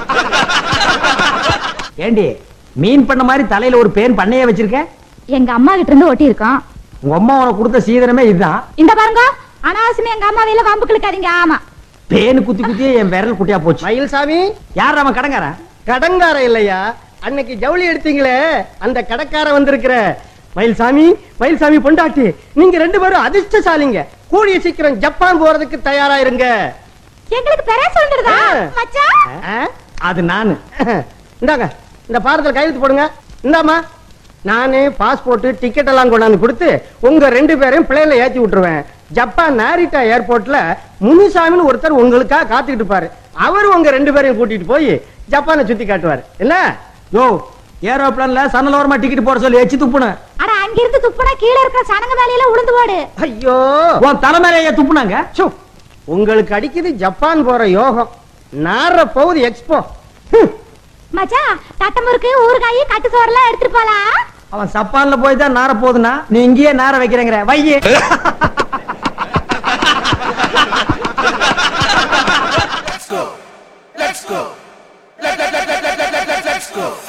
ஏண்டி மீன் பண்ண மாதிரி தலையில ஒரு பேன் பண்ணையே வச்சிருக்க எங்க அம்மா கிட்ட இருந்து ஒட்டி இருக்கோம் உங்க அம்மா உனக்கு கொடுத்த சீதனமே இதுதான் இந்த பாருங்க அனாவசியமா எங்க அம்மா வேல வம்பு கிழக்காதீங்க ஆமா பேனு குத்தி குத்தியே என் விரல் குட்டியா போச்சு மயில்சாமி யார் அவன் கடங்காரன் கடங்கார இல்லையா அன்னைக்கு ஜவுளி எடுத்தீங்களே அந்த கடக்கார வந்திருக்கிற மயில்சாமி மயில்சாமி பொண்டாட்டி நீங்க ரெண்டு பேரும் அதிர்ஷ்டசாலிங்க கூடிய சீக்கிரம் ஜப்பான் போறதுக்கு தயாரா இருங்க எங்களுக்கு பெராசு வந்துடுதா ஆ. மச்சான் ஆ? அது நானு இந்தாங்க இந்த பாரத்தில் கையெழுத்து போடுங்க இந்தாம்மா நானே பாஸ்போர்ட் டிக்கெட் எல்லாம் கொண்டாந்து கொடுத்து உங்க ரெண்டு பேரையும் பிளேன்ல ஏத்தி விட்டுருவேன் ஜப்பான் நாரிட்டா ஏர்போர்ட்ல முனுசாமின்னு ஒருத்தர் உங்களுக்காக காத்துக்கிட்டு இருப்பாரு அவர் உங்க ரெண்டு பேரையும் கூட்டிட்டு போய் ஜப்பானை சுத்தி காட்டுவார் என்ன யோ ஏரோப்ளான்ல சன்னலோரமா டிக்கெட் போட சொல்லி எச்சு துப்புன அட அங்கிருந்து துப்புனா கீழே இருக்கிற சனங்க வேலையில உளுந்து போடு ஐயோ உன் தலைமையிலேயே துப்புனாங்க சு, உங்களுக்கு அடிக்குது ஜப்பான் போற யோகம் நார போகுது எக்ஸ்போ ஹம். மச்சான் தட்டமுறுக்கு ஊறுகாய் கட்டு சோறுலாம் எடுத்துட்டு போலாம் அவன் சப்பான்ல போய் தான் நார போகுதுன்னா நீ இங்கேயே நார வைக்கிறேங்கிற வையே Let's go. Let, let, let, let, let, let, let, let's go.